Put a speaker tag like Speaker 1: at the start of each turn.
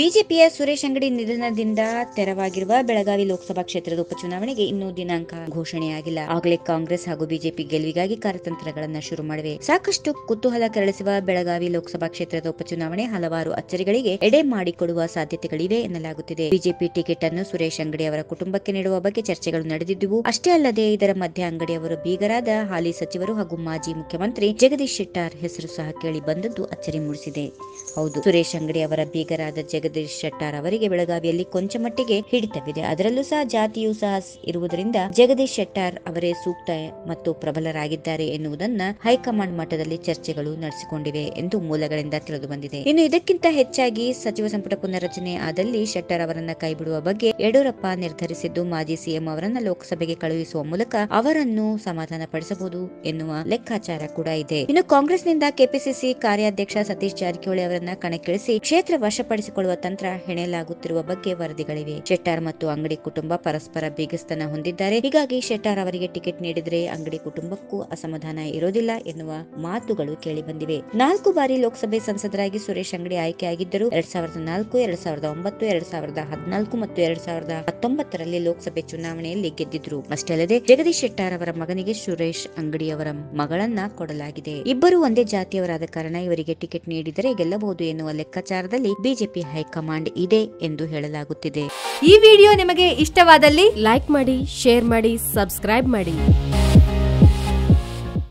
Speaker 1: ಬಿಜೆಪಿಯ ಸುರೇಶ್ ಅಂಗಡಿ ನಿಧನದಿಂದ ತೆರವಾಗಿರುವ ಬೆಳಗಾವಿ ಲೋಕಸಭಾ ಕ್ಷೇತ್ರದ ಉಪಚುನಾವಣೆಗೆ ಇನ್ನೂ ದಿನಾಂಕ ಘೋಷಣೆಯಾಗಿಲ್ಲ ಆಗಲೇ ಕಾಂಗ್ರೆಸ್ ಹಾಗೂ ಬಿಜೆಪಿ ಗೆಲುವಿಗಾಗಿ ಕಾರ್ಯತಂತ್ರಗಳನ್ನ ಶುರು ಮಾಡಿವೆ ಸಾಕಷ್ಟು ಕುತೂಹಲ ಕೆರಳಿಸುವ ಬೆಳಗಾವಿ ಲೋಕಸಭಾ ಕ್ಷೇತ್ರದ ಉಪಚುನಾವಣೆ ಹಲವಾರು ಅಚ್ಚರಿಗಳಿಗೆ ಎಡೆ ಮಾಡಿಕೊಡುವ ಸಾಧ್ಯತೆಗಳಿವೆ ಎನ್ನಲಾಗುತ್ತಿದೆ ಬಿಜೆಪಿ ಟಿಕೆಟ್ ಅನ್ನು ಸುರೇಶ್ ಅಂಗಡಿ ಅವರ ಕುಟುಂಬಕ್ಕೆ ನೀಡುವ ಬಗ್ಗೆ ಚರ್ಚೆಗಳು ನಡೆದಿದ್ದುವು ಅಷ್ಟೇ ಅಲ್ಲದೆ ಇದರ ಮಧ್ಯೆ ಅಂಗಡಿ ಅವರು ಬೀಗರಾದ ಹಾಲಿ ಸಚಿವರು ಹಾಗೂ ಮಾಜಿ ಮುಖ್ಯಮಂತ್ರಿ ಜಗದೀಶ್ ಶೆಟ್ಟಾರ್ ಹೆಸರು ಸಹ ಕೇಳಿ ಬಂದದ್ದು ಅಚ್ಚರಿ ಮೂಡಿಸಿದೆ ಹೌದು ಸುರೇಶ್ ಅಂಗಡಿ ಅವರ ಬೀಗರಾದ ಜಗದೀಶ್ ಶೆಟ್ಟಾರ್ ಅವರಿಗೆ ಬೆಳಗಾವಿಯಲ್ಲಿ ಕೊಂಚ ಮಟ್ಟಿಗೆ ಹಿಡಿತವಿದೆ ಅದರಲ್ಲೂ ಸಹ ಜಾತಿಯೂ ಸಹ ಇರುವುದರಿಂದ ಜಗದೀಶ್ ಶೆಟ್ಟಾರ್ ಅವರೇ ಸೂಕ್ತ ಮತ್ತು ಪ್ರಬಲರಾಗಿದ್ದಾರೆ ಎನ್ನುವುದನ್ನ ಹೈಕಮಾಂಡ್ ಮಟ್ಟದಲ್ಲಿ ಚರ್ಚೆಗಳು ನಡೆಸಿಕೊಂಡಿವೆ ಎಂದು ಮೂಲಗಳಿಂದ ತಿಳಿದು ಬಂದಿದೆ ಇನ್ನು ಇದಕ್ಕಿಂತ ಹೆಚ್ಚಾಗಿ ಸಚಿವ ಸಂಪುಟ ಪುನರ್ರಚನೆ ಆದಲ್ಲಿ ಶೆಟ್ಟರ್ ಅವರನ್ನ ಕೈಬಿಡುವ ಬಗ್ಗೆ ಯಡಿಯೂರಪ್ಪ ನಿರ್ಧರಿಸಿದ್ದು ಮಾಜಿ ಸಿಎಂ ಅವರನ್ನ ಲೋಕಸಭೆಗೆ ಕಳುಹಿಸುವ ಮೂಲಕ ಅವರನ್ನು ಸಮಾಧಾನ ಪಡಿಸಬಹುದು ಎನ್ನುವ ಲೆಕ್ಕಾಚಾರ ಕೂಡ ಇದೆ ಇನ್ನು ಕಾಂಗ್ರೆಸ್ನಿಂದ ಕೆಪಿಸಿಸಿ ಕಾರ್ಯಾಧ್ಯಕ್ಷ ಸತೀಶ್ ಜಾರಕಿಹೊಳಿ ಅವರನ್ನ ಕಣಕ್ಕಿಳಿಸಿ ಕ್ಷೇತ್ರ ವಶಪಡಿಸಿಕೊಳ್ಳುವ ತಂತ್ರ ಹೆಣೆಯಲಾಗುತ್ತಿರುವ ಬಗ್ಗೆ ವರದಿಗಳಿವೆ ಶೆಟ್ಟಾರ್ ಮತ್ತು ಅಂಗಡಿ ಕುಟುಂಬ ಪರಸ್ಪರ ಬೀಗಸ್ತನ ಹೊಂದಿದ್ದಾರೆ ಹೀಗಾಗಿ ಶೆಟ್ಟಾರ್ ಅವರಿಗೆ ಟಿಕೆಟ್ ನೀಡಿದ್ರೆ ಅಂಗಡಿ ಕುಟುಂಬಕ್ಕೂ ಅಸಮಾಧಾನ ಇರೋದಿಲ್ಲ ಎನ್ನುವ ಮಾತುಗಳು ಕೇಳಿ ಬಂದಿವೆ ನಾಲ್ಕು ಬಾರಿ ಲೋಕಸಭೆ ಸಂಸದರಾಗಿ ಸುರೇಶ್ ಅಂಗಡಿ ಆಯ್ಕೆಯಾಗಿದ್ದರು ಎರಡ್ ಸಾವಿರದ ನಾಲ್ಕು ಎರಡ್ ಸಾವಿರದ ಒಂಬತ್ತು ಎರಡ್ ಸಾವಿರದ ಹದಿನಾಲ್ಕು ಮತ್ತು ಎರಡ್ ಸಾವಿರದ ಹತ್ತೊಂಬತ್ತರಲ್ಲಿ ಲೋಕಸಭೆ ಚುನಾವಣೆಯಲ್ಲಿ ಗೆದ್ದಿದ್ರು ಅಷ್ಟೇ ಅಲ್ಲದೆ ಜಗದೀಶ್ ಶೆಟ್ಟಾರ್ ಅವರ ಮಗನಿಗೆ ಸುರೇಶ್ ಅಂಗಡಿ ಅವರ ಮಗಳನ್ನ ಕೊಡಲಾಗಿದೆ ಇಬ್ಬರು ಒಂದೇ ಜಾತಿಯವರಾದ ಕಾರಣ ಇವರಿಗೆ ಟಿಕೆಟ್ ನೀಡಿದರೆ ಗೆಲ್ಲಬಹುದು ಎನ್ನುವ ಲೆಕ್ಕಾಚಾರದಲ್ಲಿ ಬಿಜೆಪಿ ಹೈಕಮಾಂಡ್ ಇದೆ ಎಂದು ಹೇಳಲಾಗುತ್ತಿದೆ
Speaker 2: ಈ ವಿಡಿಯೋ ನಿಮಗೆ ಇಷ್ಟವಾದಲ್ಲಿ
Speaker 3: ಲೈಕ್ ಮಾಡಿ ಶೇರ್ ಮಾಡಿ ಸಬ್ಸ್ಕ್ರೈಬ್ ಮಾಡಿ